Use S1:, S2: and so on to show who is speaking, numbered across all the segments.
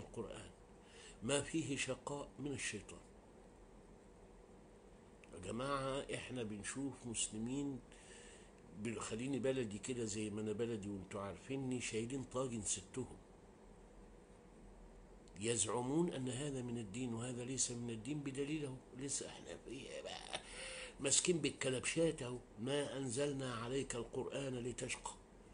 S1: القرآن ما فيه شقاء من الشيطان يا جماعة احنا بنشوف مسلمين بال- خليني بلدي كده زي ما انا بلدي وانتوا عارفيني شايلين طاجن ستهم يزعمون ان هذا من الدين وهذا ليس من الدين بدليله لسه احنا في بقى ماسكين بالكلبشات اهو ما انزلنا عليك القران لتشقى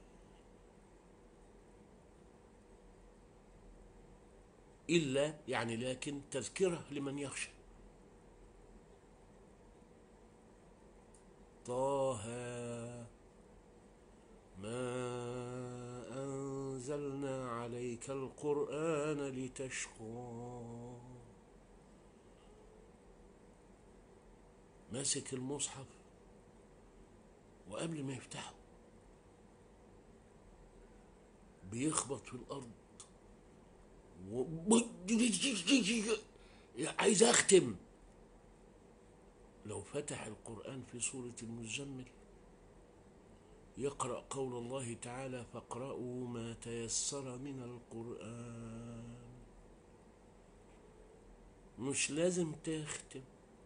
S1: الا يعني لكن تذكره لمن يخشى طه ما أنزلنا عليك القرآن لتشقى ماسك المصحف وقبل ما يفتحه بيخبط في الأرض و... عايز أختم لو فتح القرآن في سورة المزمل يقرأ قول الله تعالى فاقرأوا ما تيسر من القرآن مش لازم تختم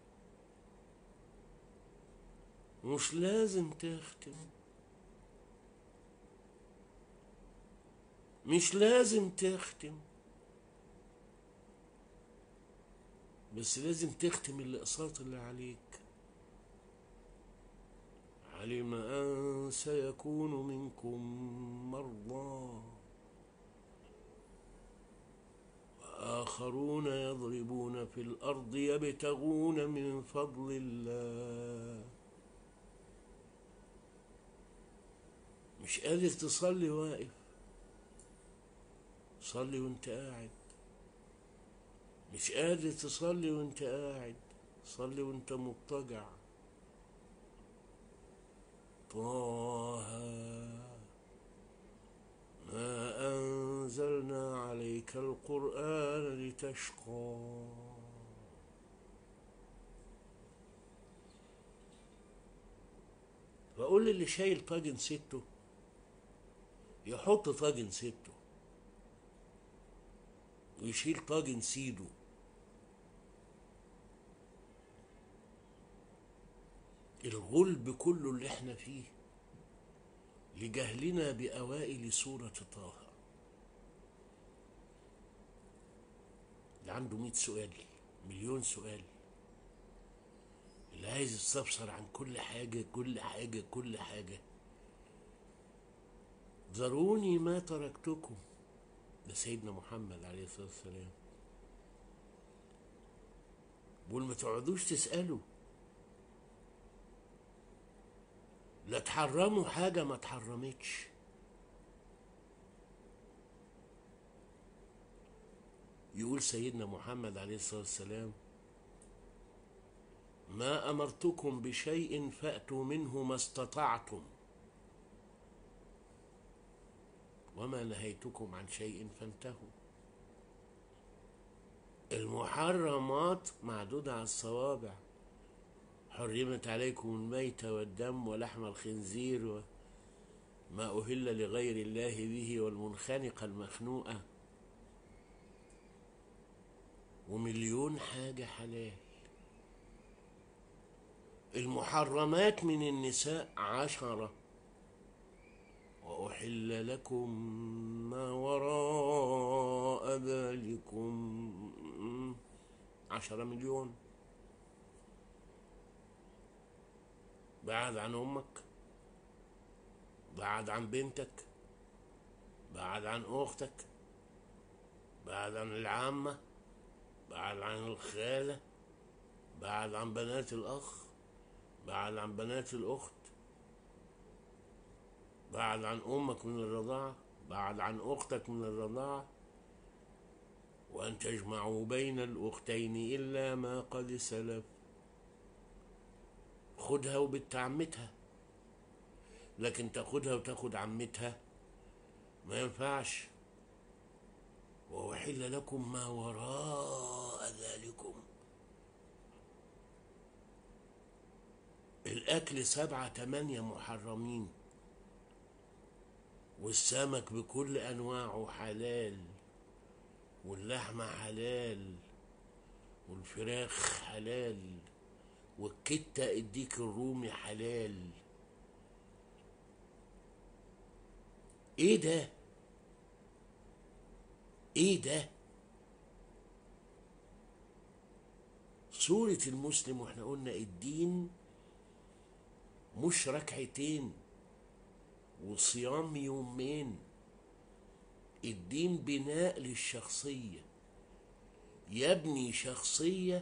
S1: مش لازم تختم مش لازم تختم بس لازم تختم الاقساط اللي عليك علم أن سيكون منكم مرضى وآخرون يضربون في الأرض يبتغون من فضل الله مش قادر تصلي واقف صلي وانت قاعد مش قادر تصلي وانت قاعد صلي وانت مضطجع طه ما أنزلنا عليك القرآن لتشقى فأقول للي شايل طاجن سته يحط طاجن سته ويشيل طاجن سيده الغلب كله اللي احنا فيه لجهلنا بأوائل سورة طه اللي عنده مئة سؤال مليون سؤال اللي عايز يستفسر عن كل حاجة كل حاجة كل حاجة ذروني ما تركتكم ده سيدنا محمد عليه الصلاة والسلام بقول ما تقعدوش تسألوا لا تحرموا حاجة ما اتحرمتش يقول سيدنا محمد عليه الصلاة والسلام ما أمرتكم بشيء فأتوا منه ما استطعتم وما نهيتكم عن شيء فانتهوا المحرمات معدودة على الصوابع حرمت عليكم الميتة والدم ولحم الخنزير وما أهل لغير الله به والمنخنقة المخنوقة ومليون حاجة حلال المحرمات من النساء عشرة وأحل لكم ما وراء ذلكم عشرة مليون بعد عن أمك بعد عن بنتك بعد عن أختك بعد عن العامة بعد عن الخالة بعد عن بنات الأخ بعد عن بنات الأخت بعد عن أمك من الرضاعة بعد عن أختك من الرضاعة وأن تجمعوا بين الأختين إلا ما قد سلف خدها وبنت عمتها لكن تاخدها وتاخد عمتها ما ينفعش وأحل لكم ما وراء ذلكم الأكل سبعة تمانية محرمين والسمك بكل أنواعه حلال واللحمة حلال والفراخ حلال والكتة اديك الرومي حلال ايه ده ايه ده سورة المسلم واحنا قلنا الدين مش ركعتين وصيام يومين الدين بناء للشخصية يبني شخصية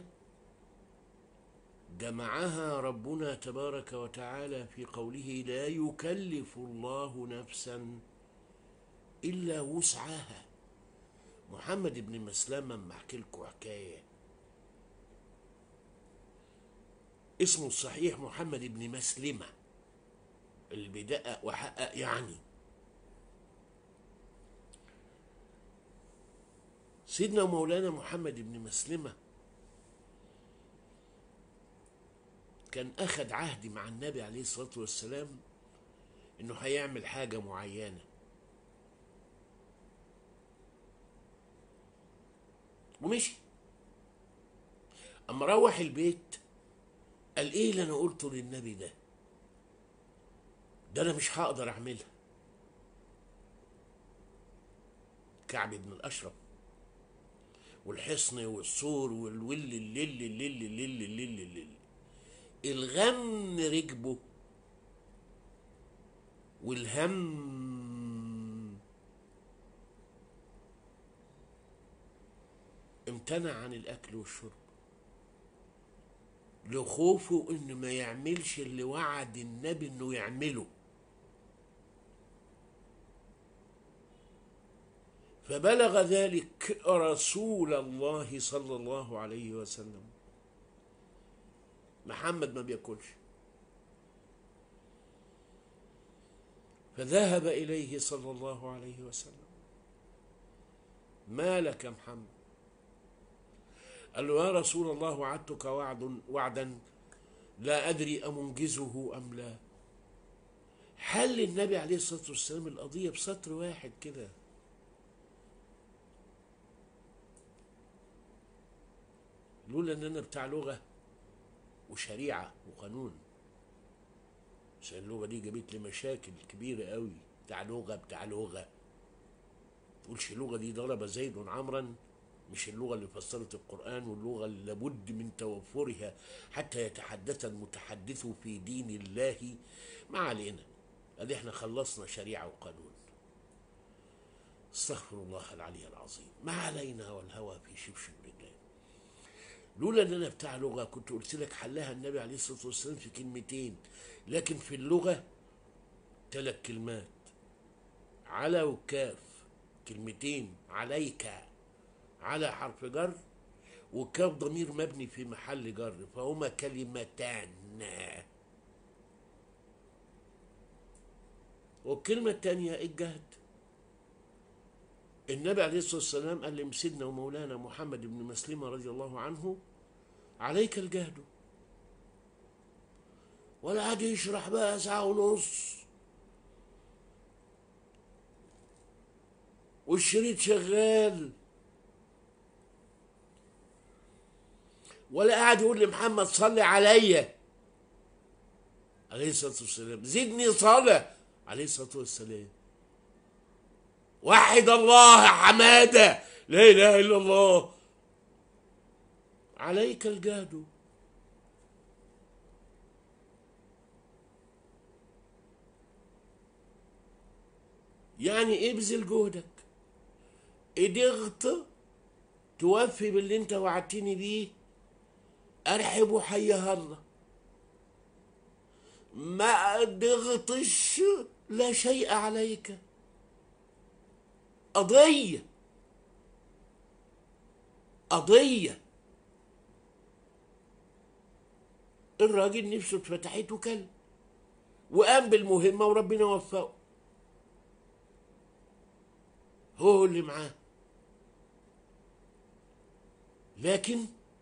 S1: جمعها ربنا تبارك وتعالى في قوله لا يكلف الله نفسا إلا وسعها محمد بن مسلمة اما احكي لكم حكايه اسمه الصحيح محمد بن مسلمة اللي بيدقق وحقق يعني سيدنا مولانا محمد بن مسلمة كان أخذ عهد مع النبي عليه الصلاة والسلام إنه هيعمل حاجة معينة ومشي أما روح البيت قال ايه اللي انا قلته للنبي ده ده انا مش هقدر اعملها كعب بن الاشرف والحصن والسور والول الليل الليل الليل الليل الليل الغم ركبه والهم امتنع عن الاكل والشرب لخوفه انه ما يعملش اللي وعد النبي انه يعمله فبلغ ذلك رسول الله صلى الله عليه وسلم محمد ما بياكلش فذهب اليه صلى الله عليه وسلم ما لك يا محمد قال له يا رسول الله وعدتك وعد وعدا لا أدري أمنجزه أم لا حل النبي عليه الصلاة والسلام القضية بسطر واحد كده لولا ان انا بتاع لغه وشريعه وقانون عشان اللغه دي جابت لي مشاكل كبيره قوي بتاع لغه بتاع لغه تقولش اللغه دي ضرب زيد عمرا مش اللغة اللي فسرت القرآن واللغة اللي لابد من توفرها حتى يتحدث المتحدث في دين الله ما علينا ادي احنا خلصنا شريعة وقانون استغفر الله العلي العظيم ما علينا والهوى في شبشب رجلين لولا ان انا بتاع لغة كنت قلت لك حلها النبي عليه الصلاة والسلام في كلمتين لكن في اللغة ثلاث كلمات على وكاف كلمتين عليك على حرف جر وكاف ضمير مبني في محل جر فهما كلمتان والكلمة الثانية الجهد النبي عليه الصلاة والسلام قال لسيدنا ومولانا محمد بن مسلمة رضي الله عنه عليك الجهد ولا عاد يشرح بقى ساعة ونص والشريط شغال ولا قاعد يقول لمحمد صلي عليا عليه الصلاة والسلام زدني صلاة عليه الصلاة والسلام وحد الله حمادة لا إله إلا الله عليك الجهد يعني ابذل جهدك ادغت توفي باللي انت وعدتني بيه ارحب وحيها الله ما ضغطش لا شيء عليك قضية قضية الراجل نفسه اتفتحت وكل وقام بالمهمة وربنا وفقه هو اللي معاه لكن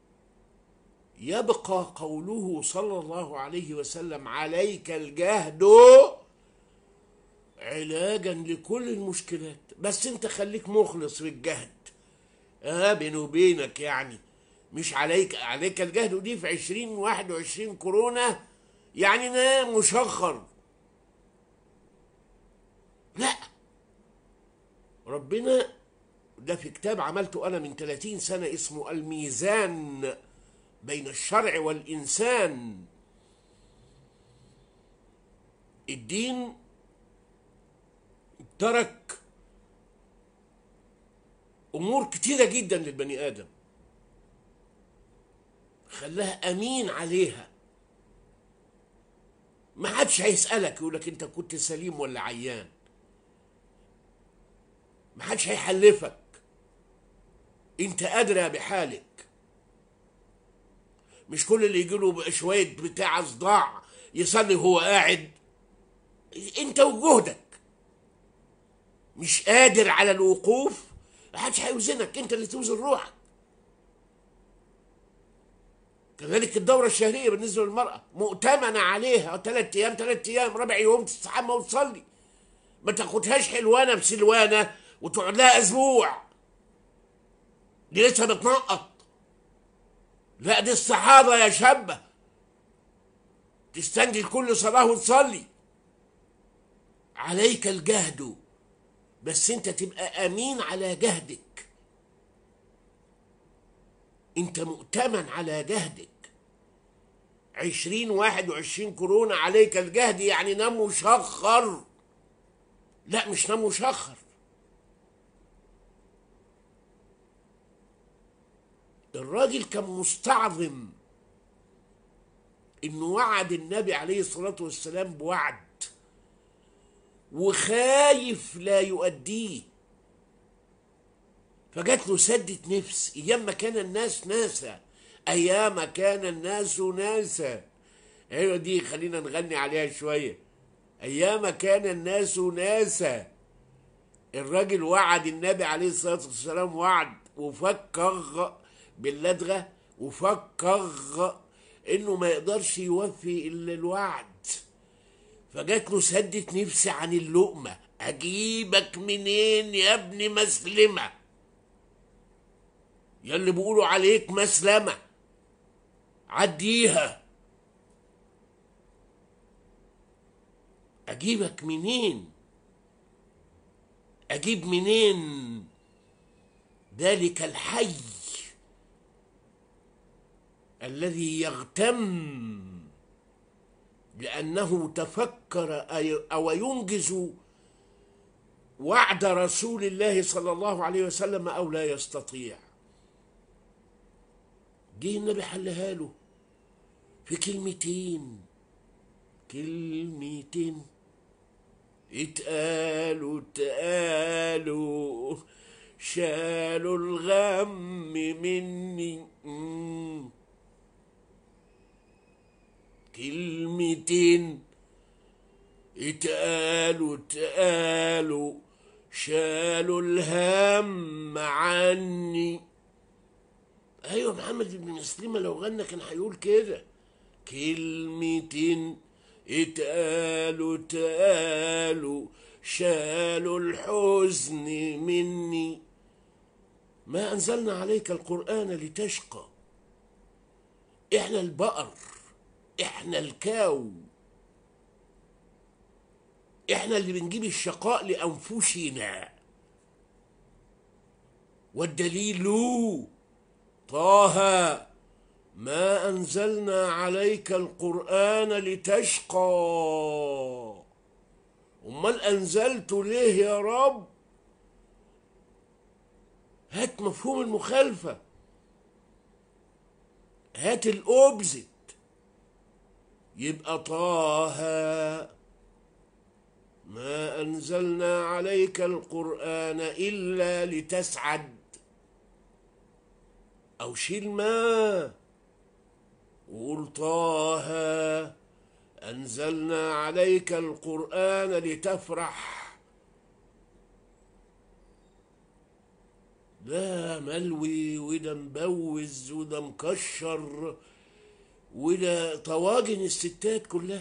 S1: يبقى قوله صلى الله عليه وسلم عليك الجهد علاجا لكل المشكلات بس انت خليك مخلص في الجهد اه بيني وبينك يعني مش عليك عليك الجهد ودي في عشرين واحد وعشرين كورونا يعني نام مشخر لا ربنا ده في كتاب عملته انا من 30 سنه اسمه الميزان بين الشرع والانسان الدين ترك امور كتيره جدا للبني ادم خلاها امين عليها ما حدش هيسالك يقول لك انت كنت سليم ولا عيان ما حدش هيحلفك انت ادرى بحالك مش كل اللي يجي له شويه بتاع صداع يصلي وهو قاعد انت وجهدك مش قادر على الوقوف محدش هيوزنك انت اللي توزن روحك كذلك الدورة الشهرية بالنسبة للمرأة مؤتمنة عليها ثلاث أيام ثلاث أيام ربع يوم تستحمى وتصلي ما تاخدهاش حلوانة بسلوانة وتقعد لها أسبوع دي لسه بتنقط لا دي الصحابة يا شابة تستنجي كل صلاة وتصلي عليك الجهد بس انت تبقى امين على جهدك انت مؤتمن على جهدك عشرين واحد وعشرين كورونا عليك الجهد يعني نام مشخر لا مش نام مشخر الراجل كان مستعظم انه وعد النبي عليه الصلاة والسلام بوعد وخايف لا يؤديه فجات له سدة نفس ايام ما كان الناس ناسا ايام كان الناس ناسا ايوه دي خلينا نغني عليها شويه ايام كان الناس ناسا الراجل وعد النبي عليه الصلاه والسلام وعد وفكر باللدغه وفكر انه ما يقدرش يوفي الا الوعد فجات له سدة نفسي عن اللقمة أجيبك منين يا ابن مسلمة يا اللي بيقولوا عليك مسلمة عديها أجيبك منين أجيب منين ذلك الحي الذي يغتم لأنه تفكر أو ينجز وعد رسول الله صلى الله عليه وسلم أو لا يستطيع جه النبي حلها له في كلمتين كلمتين اتقالوا اتقالوا شالوا الغم مني مم. كلمتين اتقالوا اتقالوا شالوا الهم عني ايوه محمد بن مسلمة لو غنى كان هيقول كده كلمتين اتقالوا اتقالوا شالوا الحزن مني ما انزلنا عليك القران لتشقى احنا البقر احنا الكاو احنا اللي بنجيب الشقاء لانفسنا والدليل طه ما انزلنا عليك القران لتشقى امال انزلت ليه يا رب هات مفهوم المخالفه هات الاوبزيت يبقى طه ما انزلنا عليك القران الا لتسعد او شيل ما وقول طه انزلنا عليك القران لتفرح ده ملوي وده مبوز وده مكشر وده طواجن الستات كلها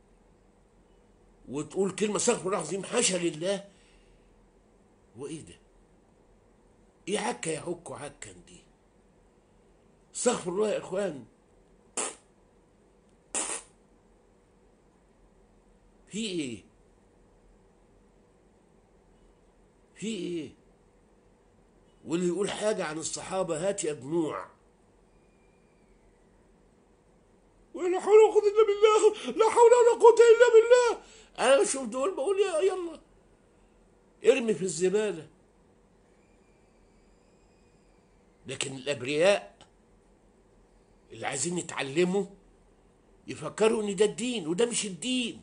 S1: وتقول كلمة استغفر الله العظيم حاشا لله وايه ده؟ ايه عكا يعك عكا دي استغفر الله يا اخوان في ايه في ايه واللي يقول حاجة عن الصحابة هات يا دموع ولا حول ولا قوة إلا بالله لا حول ولا قوة إلا بالله أنا بشوف دول بقول يا يلا ارمي في الزبالة لكن الأبرياء اللي عايزين يتعلموا يفكروا إن ده الدين وده مش الدين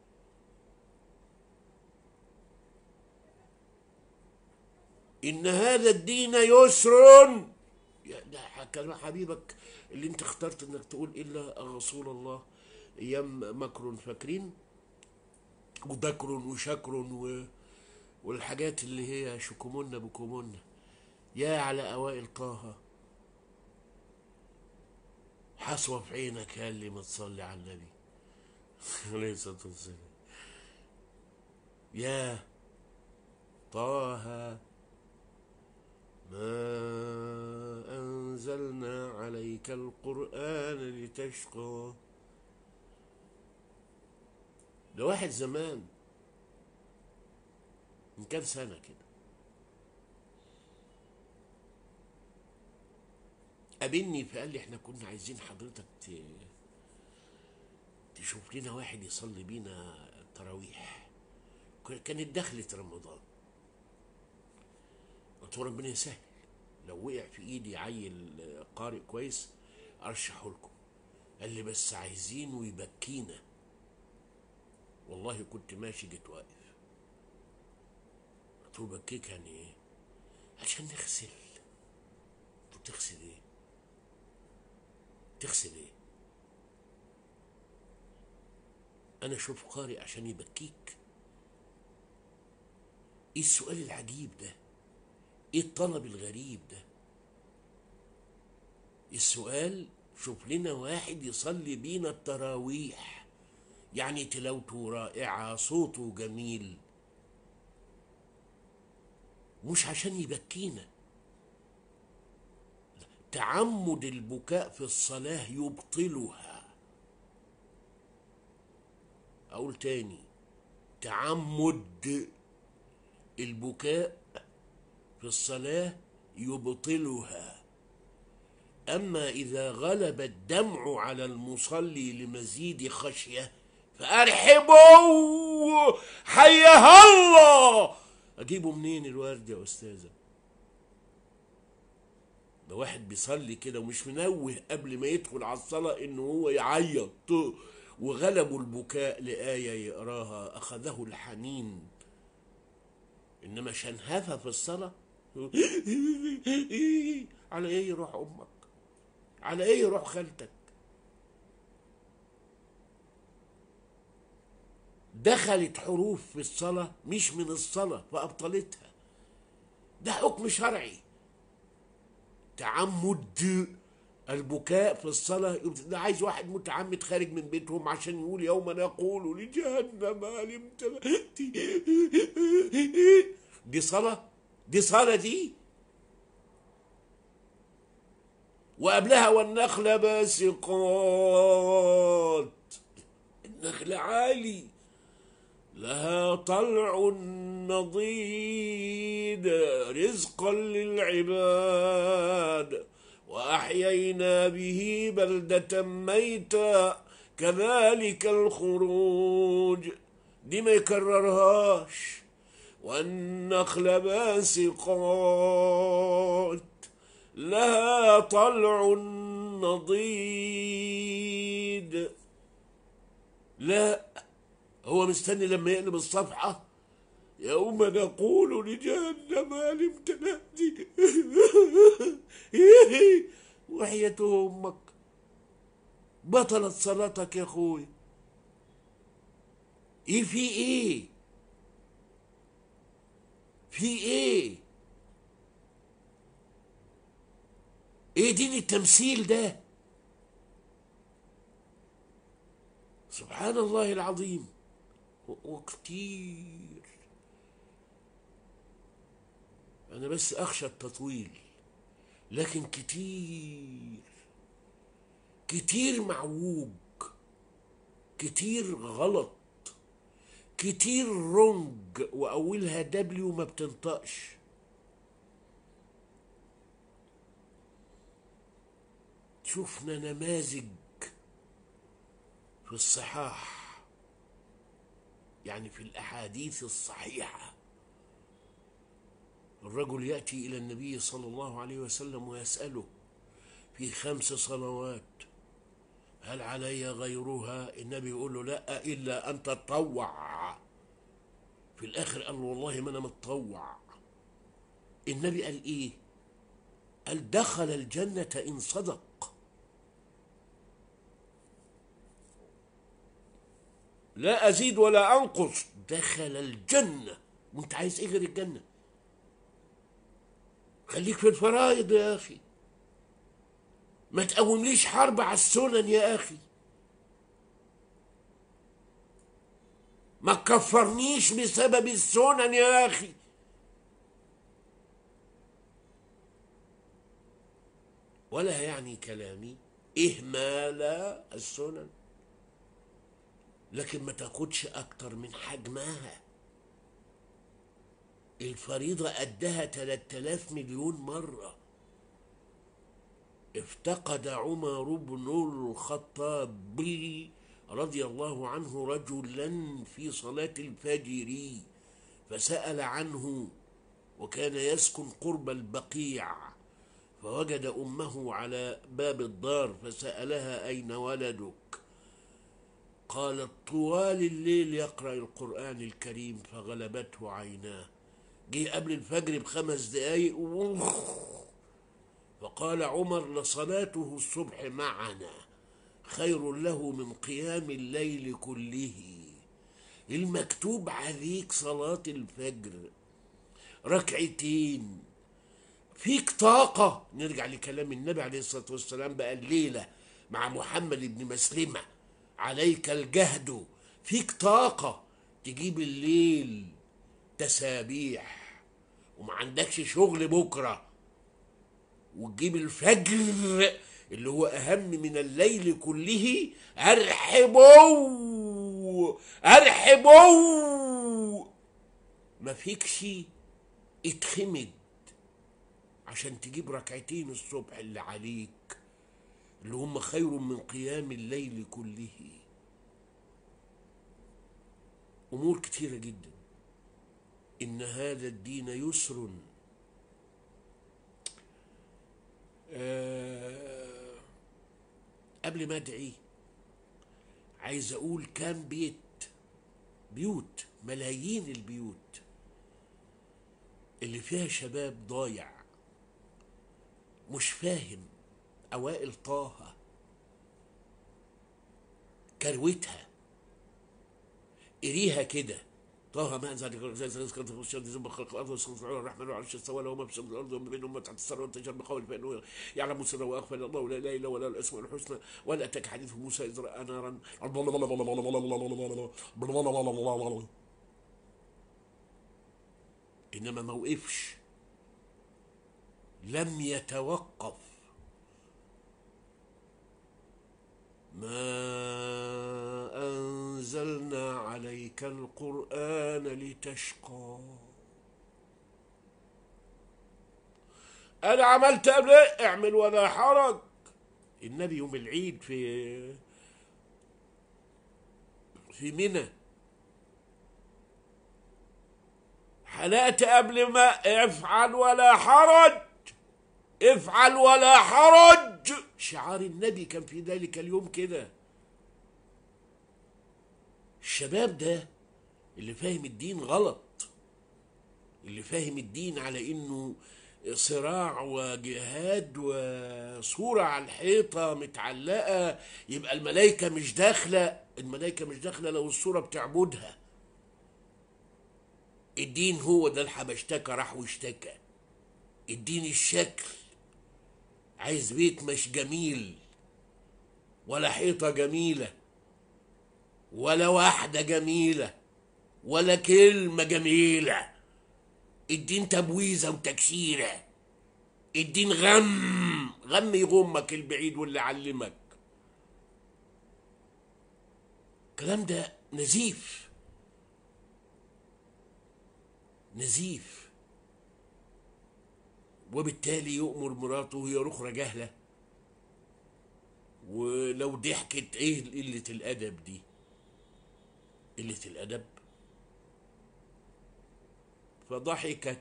S1: إن هذا الدين يسر يا ده كلام حبيبك اللي انت اخترت انك تقول الا رسول الله ايام مكر فاكرين وذكر وشكر و... والحاجات اللي هي شكمنا بكمنا يا على اوائل طه حسوة في عينك يا اللي ما تصلي على النبي عليه الصلاة والسلام يا طه ما أنزلنا عليك القرآن لتشقى ده واحد زمان من كام سنة كده قابلني فقال لي احنا كنا عايزين حضرتك ت... تشوف لنا واحد يصلي بينا تراويح كانت دخلة رمضان قلت له ربنا يسهل لو وقع في ايدي عيل قارئ كويس ارشحه لكم قال لي بس عايزينه يبكينا والله كنت ماشي جيت واقف قلت له بكيك يعني ايه عشان نغسل قلت له تغسل ايه تغسل ايه انا اشوف قارئ عشان يبكيك ايه السؤال العجيب ده ايه الطلب الغريب ده السؤال شوف لنا واحد يصلي بينا التراويح يعني تلاوته رائعة صوته جميل مش عشان يبكينا تعمد البكاء في الصلاة يبطلها أقول تاني تعمد البكاء في الصلاة يبطلها أما إذا غلب الدمع على المصلي لمزيد خشية فأرحبوا حيها الله أجيبه منين الورد يا أستاذة ده واحد بيصلي كده ومش منوه قبل ما يدخل على الصلاة إنه هو يعيط وغلبوا البكاء لآية يقراها أخذه الحنين إنما شنهفة في الصلاة على ايه يروح امك على ايه يروح خالتك دخلت حروف في الصلاة مش من الصلاة فأبطلتها ده حكم شرعي تعمد البكاء في الصلاة ده عايز واحد متعمد خارج من بيتهم عشان يقول يوم نقول لجهنم هل امتلأت دي صلاة دي صلاة دي وقبلها والنخل باسقات النخل عالي لها طلع نضيد رزقا للعباد واحيينا به بلده ميتا كذلك الخروج دي ما يكررهاش والنخل باسقات لها طلع نضيد لا هو مستني لما يقلب الصفحة يوم نقول لجهنم هل امتلأت وحياة أمك بطلت صلاتك يا أخوي إيه في إيه في إيه إيه دين التمثيل ده سبحان الله العظيم وكتير أنا بس أخشى التطويل لكن كتير كتير معوج كتير غلط كتير رونج وأولها دبليو ما بتنطقش شفنا نماذج في الصحاح يعني في الأحاديث الصحيحة الرجل يأتي إلى النبي صلى الله عليه وسلم ويسأله في خمس صلوات هل علي غيرها النبي يقول له لا إلا أن تتطوع في الآخر قال له والله ما أنا متطوع النبي قال إيه قال دخل الجنة إن صدق لا أزيد ولا أنقص دخل الجنة وانت عايز ايه غير الجنة خليك في الفرائض يا أخي ما تقومليش حرب على السنن يا أخي ما تكفرنيش بسبب السنن يا أخي ولا يعني كلامي إهمال السنن لكن ما تاخدش أكتر من حجمها الفريضة قدها 3000 مليون مرة افتقد عمر بن الخطاب رضي الله عنه رجلا في صلاة الفجر فسأل عنه وكان يسكن قرب البقيع فوجد أمه على باب الدار فسألها أين ولدك قالت طوال الليل يقرأ القرآن الكريم فغلبته عيناه جه قبل الفجر بخمس دقايق فقال عمر لصلاته الصبح معنا خير له من قيام الليل كله المكتوب عليك صلاة الفجر ركعتين فيك طاقة نرجع لكلام النبي عليه الصلاة والسلام بقى الليلة مع محمد بن مسلمة عليك الجهد فيك طاقة تجيب الليل تسابيح وما عندكش شغل بكرة وتجيب الفجر اللي هو أهم من الليل كله أرحبوا أرحبوا ما فيكش اتخمد عشان تجيب ركعتين الصبح اللي عليك اللي هم خير من قيام الليل كله أمور كتيرة جدا إن هذا الدين يسر آه قبل ما أدعي عايز أقول كام بيت بيوت ملايين البيوت اللي فيها شباب ضايع مش فاهم أوائل طه كروتها قريها كده طه ما انزل زي زي كنت في الشمس ثم خلق الارض وسبحان الرحمن وعرش استوى له ما في الارض وما بينهم تحت الثرى وانتشر بقول فانه يعلم سر واخفى الله لا اله الا ولا الاسماء الحسنى ولا اتاك حديث موسى اذ راى نارا انما ما وقفش لم يتوقف ما أنزلنا عليك القرآن لتشقى أنا عملت قبل إيه؟ اعمل ولا حرج النبي يوم العيد في في منى حلقت قبل ما افعل ولا حرج افعل ولا حرج شعار النبي كان في ذلك اليوم كده الشباب ده اللي فاهم الدين غلط اللي فاهم الدين على انه صراع وجهاد وصورة على الحيطة متعلقة يبقى الملائكة مش داخلة الملائكة مش داخلة لو الصورة بتعبدها الدين هو ده الحبشتكى راح واشتكى الدين الشكل عايز بيت مش جميل ولا حيطة جميلة ولا واحدة جميلة ولا كلمة جميلة الدين تبويزة وتكشيرة الدين غم غم يغمك البعيد واللي علمك الكلام ده نزيف نزيف وبالتالي يؤمر مراته وهي رخرة جهلة ولو ضحكت ايه قلة الأدب دي قلة الأدب فضحكت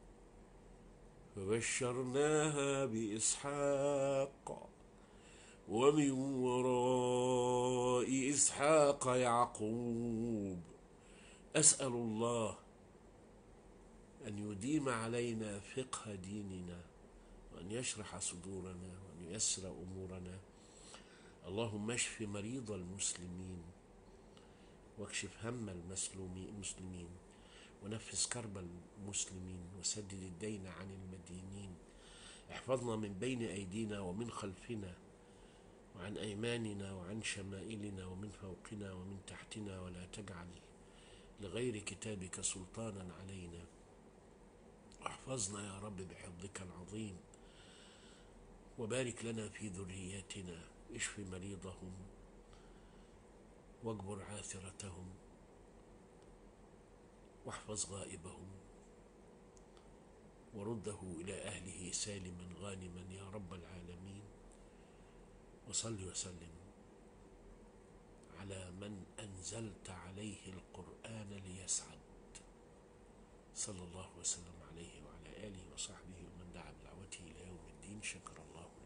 S1: فبشرناها بإسحاق ومن وراء إسحاق يعقوب أسأل الله أن يديم علينا فقه ديننا وأن يشرح صدورنا وأن ييسر أمورنا اللهم اشف مريض المسلمين واكشف هم المسلمين ونفس كرب المسلمين وسدد الدين عن المدينين احفظنا من بين أيدينا ومن خلفنا وعن أيماننا وعن شمائلنا ومن فوقنا ومن تحتنا ولا تجعل لغير كتابك سلطانا علينا احفظنا يا رب بحفظك العظيم وبارك لنا في ذرياتنا اشف مريضهم واجبر عاثرتهم واحفظ غائبهم ورده إلى أهله سالما غانما يا رب العالمين وصل وسلم على من أنزلت عليه القرآن ليسعد صلى الله وسلم عليه وعلى آله وصحبه ومن دعا بدعوته إلى يوم الدين شكر الله